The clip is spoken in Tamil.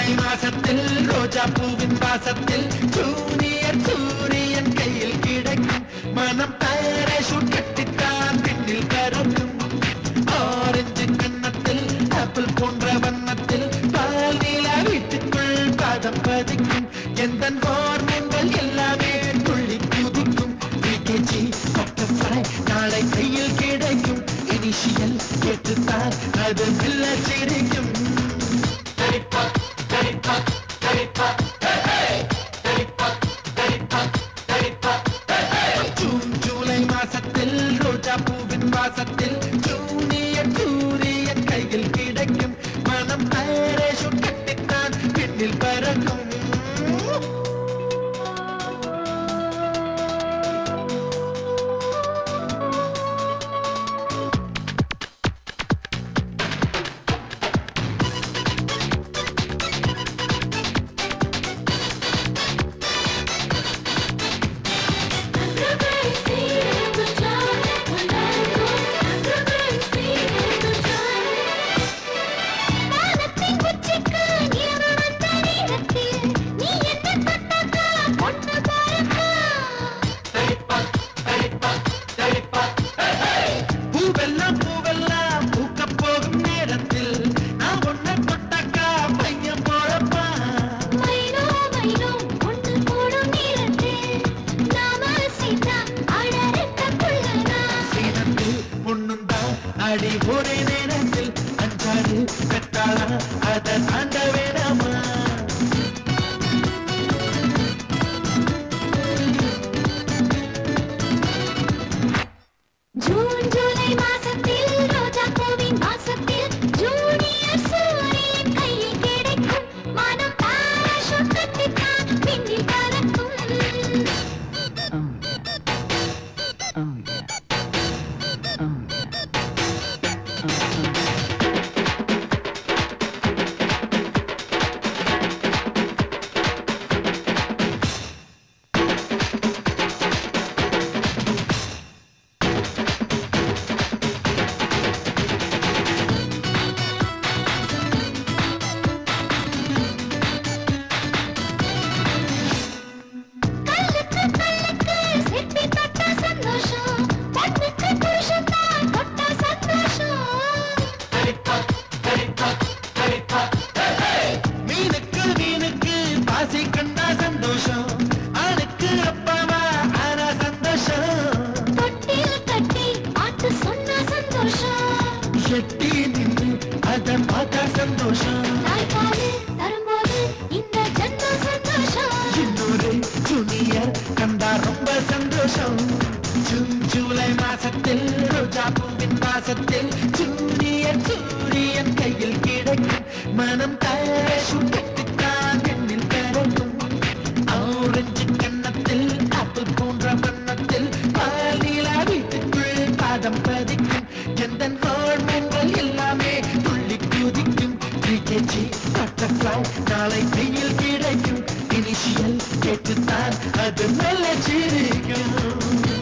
ஜூலை மாசத்தில் ரோஜா பூவின் வாசத்தில் ஜூனியர் சூரியன் கையில் கிடைக்கும் மனம் பாராசூட் கட்டித்தான் பின்னில் பறக்கும் ஆரஞ்சு கன்னத்தில் ஆப்பிள் போன்ற வண்ணத்தில் பால் நிலா வீட்டுக்குள் பாதம் பதிக்கும் எந்த ஹார்மோன்கள் எல்லாமே துள்ளி குதிக்கும் பிகேஜி பட்டர்ஃப்ளை நாளை கையில் கிடைக்கும் இனிஷியல் கேட்டுத்தான் அது மெல்ல சிரிக்கும் ஜூன் ஜூலை மாசத்தில் ரோஜா பூவின் வாசத்தில் ஜூனியர் சூரியன் கையில் கிடைக்கும் மனம் பாராசூட் கட்டித்தான் பின்னில் பறக்கும் பூவெல்லாம் பூவெல்லாம் பூக்கப் போகும் நேரத்தில் நான் ஒன்ன தொட்டாக்கா பையன் போறப்பா சீனத்து பொண்ணுந்தா அடி ஒரே நேரத்தில் அஞ்சாறு பெற்றாளா அதை தாண்ட வேணாமா ஜூன் ஜூலை மாசத்தில் ரோஜா பூவின் வாசத்தில் ஜூனியர் சூரியன் கையில் கிடைக்கும் மனம் பாராசூட் கட்டித்தான் பின்னில் பறக்கும் கல்லுக்கு கல்லுக்கு சிப்பி தொட்ட சந்தோஷம் பொண்ணுக்கு புருஷன் தான் தொட்ட சந்தோஷம் மீனுக்கு மீனுக்கு பாசி கண்டா சந்தோஷம் ஆணுக்கு அப்பாவா ஆனா சந்தோஷம் தொட்டில் கட்டி பாட்டு சொன்ன சந்தோஷம் எட்டி நின்று அதை பார்த்தா சந்தோஷம் தாய்ப்பாலு தரும்போது இந்த ஜன்ம சந்தோஷம் இன்னொரு ஜூனியர் கண்டா ரொம்ப சந்தோஷம் ஜூன் ஜூலை மாசத்தில் ரோஜா பூவின் வாசத்தில் ஜூனியர் சூரியன் கையில் கிடைக்கும் மனம் பாராசூட் கட்டித்தான் எண்ணில் கரைக்கும் ஆரஞ்சு கன்னத்தில் ஆப்பிள் போன்ற வண்ணத்தில் பால் நீலா வீட்டுக்குள் பாதம் பதிக்கும் எந்த ஹார்மோன்கள் எல்லாமே துள்ளி குதிக்கும் பிகேஜி பட்டர்ஃப்ளை நாளை கையில் கிடைக்கும் இனிஷியல் கேட்டுத்தான் அது மெல்ல சிரிக்கும்